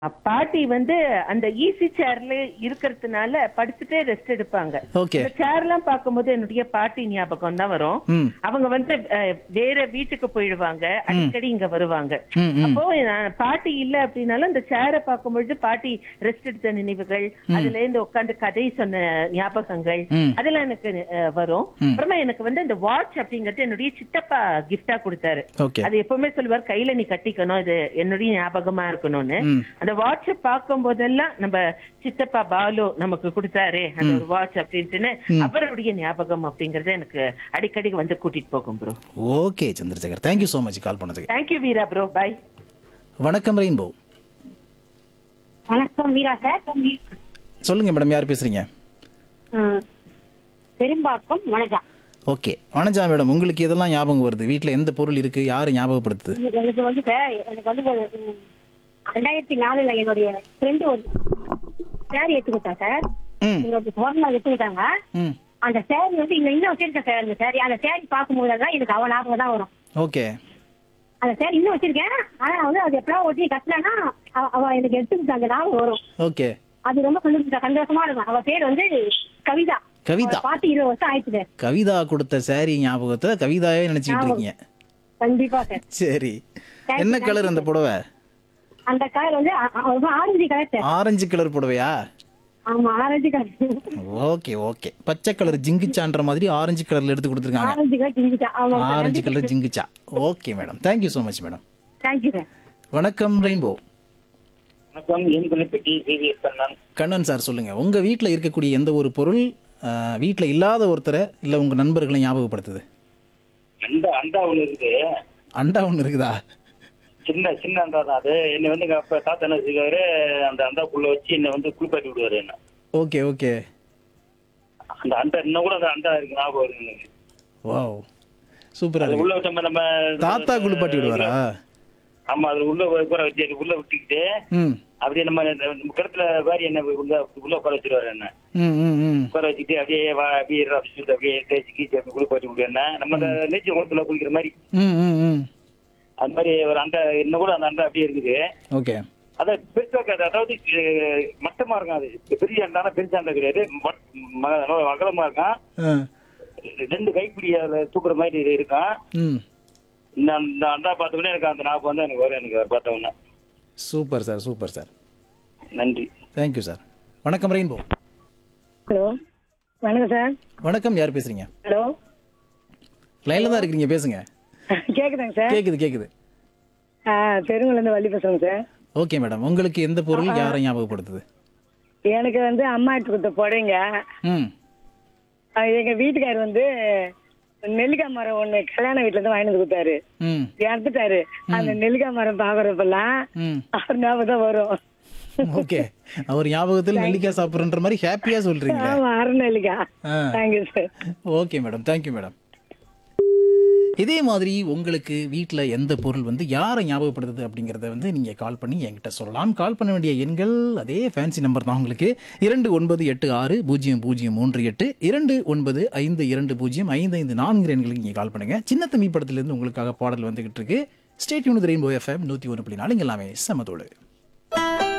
பாட்டி வந்து அந்த ஈசி சேர்ல இருக்கிறதுனால படுத்துட்டே ரெஸ்ட் எடுப்பாங்க ஓகே அந்த சேர் எல்லாம் பார்க்கும்போது என்னுடைய பாட்டி ஞாபகம் தான் வரும் ம் அவங்க வந்து அஹ், வேற வீட்டுக்கு போயிடுவாங்க அடிக்கடி இங்க வருவாங்க ம் ம் அப்போ நான் பாட்டி இல்ல அப்படின்னாலும் அந்த சேரை பார்க்கும்பொழுது பாட்டி ரெஸ்ட் எடுத்த நினைவுகள் அதுல இருந்து உட்கார்ந்து கதை சொன்ன ஞாபகங்கள் ம். அதெல்லாம் எனக்கு அஹ், வரும் அப்புறமா எனக்கு வந்து அந்த வாட்ச் அப்படிங்கறது என்னுடைய சித்தப்பா கிஃப்டா கொடுத்தாரு ஓகே அது எப்பவுமே சொல்லுவார் கையில நீ கட்டிக்கணும் இது என்னுடைய ஞாபகமா இருக்கணும்னு ம் அந்த வாட்ச பார்க்கும் போதெல்லாம் நம்ம சித்தப்பா பாலு நமக்கு கொடுத்தாரே அந்த ஒரு வாட்ச் அப்படின்ட்டுன்னு அவருடைய ஞாபகம் அப்படிங்கறது எனக்கு அடிக்கடி வந்து கூட்டிட்டு போகும் bro okay Chandrasekhar thank you so much call பண்ணதுக்கு தேங்க்யூ வீரா ப்ரோ பாய் வணக்கம் ரெயின்போ வணக்கம் வீரா சார் சொல்லுங்க மேடம் யார் பேசுறீங்க ம், பெரும்பாக்கம் வனஜா ஓகே வனஜா மேடம் உங்களுக்கு இதெல்லாம் ஞாபகம் வருது வீட்டில் எந்த பொருள் இருக்கு யார் ஞாபகப்படுத்துது எனக்கு வந்து சார் எனக்கு வந்து ஒரு, ம், ரெண்டாயிரத்தி நாலுல என்னுடைய ஃப்ரெண்டு ஒரு சேர் எடுத்து கொடுத்தா சார் ம் எங்களுக்கு போன எடுத்து கொடுத்தாங்க ம் அந்த சேரி வந்து இங்க இன்னும் வச்சிருக்கேன் சார் அந்த சேரி அந்த சேரி பார்க்கும்போது தான் எனக்கு அவ ஞாபகம் தான் வரும் ஓகே அந்த சேரி இன்னும் வச்சிருக்கேன் ஆனா வந்து அது எப்படா ஒட்டி கட்டலன்னா அவ- அவ எனக்கு எடுத்து கொடுத்த அந்த ஞாபகம் வரும் ஓகே அது ரொம்ப சந்தோஷம் சந்தோஷமா இருக்கும் அவ பேர் வந்து கவிதா கவிதா அவளை பார்த்து இருபது வருஷம் ஆயிடுச்சு சார் கவிதா கொடுத்த சாரி ஞாபகத்தை கவிதாவே நினைச்சிட்டு இருக்கீங்க கண்டிப்பா சார் சரி என்ன கலர் அந்த புடவை அந்த கலர் வந்து அ- அ- ரொம்ப orange colour sir orange colour புடவையா ஆமா ஆரஞ்சு கலர் ஓகே ஓகே பச்சை கலர் ஜிங்கிச்சான்ற மாதிரி ஆரஞ்சு கலர்ல எடுத்து கொடுத்துருக்காங்க ஆரஞ்சு கலர் கிஞ்சிட்டா ஆமா ஆரஞ்சு கலர் ஜிங்கிச்சா okay madam thank you so much madam thank you sir வணக்கம் ரெயின்போ வணக்கம் என் குறிப்பிட்டி சிவிஎஸ் கண்ணன் கண்ணன் சார் சொல்லுங்க உங்க வீட்டில் இருக்கக்கூடிய எந்த ஒரு பொருள் வீட்டில் இல்லாத ஒருத்தரை இல்லை உங்க நண்பர்களை ஞாபகப்படுத்துது அந்த அண்டா ஒண்ணு இருக்கு அண்டா ஒன்று இருக்குதா சின்ன சின்ன அண்டா தான் அது என்னை வந்து எங்க அப்பா தாத்தா என்ன செய்வாரு அந்த அண்டாக்குள்ள வச்சு என்னை வந்து குளிப்பாட்டி விடுவாரு என்ன ஓகே ஓகே அந்த அண்டா இன்னும் கூட அந்த அண்டா இருக்கு ஞாபகம் இருக்கு எனக்கு வாவ் சூப்பரா அது இருக்கு உள்ள வச்ச நம்ம தாத்தா குளிப்பாட்டி விடுவாரா ஆமா அது உள்ள உட்கார வச்சு அது உள்ள விட்டுக்கிட்டு ம் அப்படியே நம்ம நம்ம கிடத்துல வாரி என்ன உள்ள உள்ள உட்கார வச்சிருவாரு என்ன ம் ம் ம் உட்கார வச்சுக்கிட்டு அப்படியே வா அப்படியே இரு அப்படின்னு சொல்லிட்டு அப்படியே தேய்ச்சி கீச்சு அப்படி குளிப்பாட்டி விடுவேன் என்ன நம்ம அந்த நீச்சல் குளத்துல குளிக்கிற மாதிரி ம் ம் ம் அந்த மாதிரி ஒரு அண்டா இன்னும் கூட அந்த அண்டா அப்படியே இருக்குது ஓகே அதான் பெருசா இருக்காது அதாவது அஹ், மட்டமா இருக்கும் அது பெரிய அண்டானா பெருசா அண்டா கிடையாது மட்- ம- நல்ல அகலமா இருக்கும் ஆ ரெண்டு கைப்பிடி அதுல தூக்குற மாதிரி இது இருக்கும் ம் இந்த அந்த அண்டா பார்த்தோன்னே எனக்கு அந்த ஞாபகம் வந்து எனக்கு வரும் எனக்கு அதை பார்த்த உடனே சூப்பர் சார் சூப்பர் சார் நன்றி தேங்க்யூ சார் வணக்கம் ரெயின்போ ஹலோ வணக்கம் சார் வணக்கம் யார் பேசுறீங்க ஹலோ லைன்ல தான் இருக்கிறீங்க பேசுங்க கேக்குதாங்க சார் கேக்குது கேக்குது பெருங்குல இருந்து வள்ளி பேசுறேங்க சார் ஓகே மேடம் உங்களுக்கு எந்த பொருள் யாரை ஞாபகப்படுத்துது எனக்கு வந்து அம்மா எடுத்து கொடுத்த புடவைங்க ம் அஹ் எங்க வீட்டுக்காரர் வந்து நெல்லிக்காய் மரம் ஒண்ணு கல்யாண வீட்டுல இருந்து வாங்கிட்டு வந்து கொடுத்தாரு ம் இறந்துட்டாரு அந்த நெல்லிக்காய் மரம் பாக்குறப்பெல்லாம் ம் அவர் ஞாபகம் தான் வரும் ஓகே அவர் ஞாபகத்தில் நெல்லிக்காய் சாப்பிட்றன்ற மாதிரி ஹாப்பியா சொல்றீங்க ஆமா அரை நெல்லிக்காய் ஆ thank you sir okay madam thank you madam இதே மாதிரி உங்களுக்கு வீட்டில் எந்த பொருள் வந்து யாரை ஞாபகப்படுத்துது அப்படிங்கிறத வந்து நீங்கள் கால் பண்ணி என்கிட்ட சொல்லலாம் கால் பண்ண வேண்டிய எண்கள் அதே ஃபேன்சி நம்பர் தான் உங்களுக்கு இரண்டு ஒன்பது எட்டு ஆறு பூஜ்ஜியம் பூஜ்ஜியம் மூன்று எட்டு இரண்டு ஒன்பது ஐந்து இரண்டு பூஜ்ஜியம் ஐந்து ஐந்து நான்கு எண்களுக்கு நீங்கள் கால் பண்ணுங்கள் சின்ன தம்பி படத்துலேருந்து உங்களுக்காக பாடல் வந்துகிட்டு இருக்கு ஸ்டேட் யூனிட் ரெயின்போ எஃப்எம் நூற்றி ஒன்று புள்ளி நாலு இங்க எல்லாமே சமத்தோடு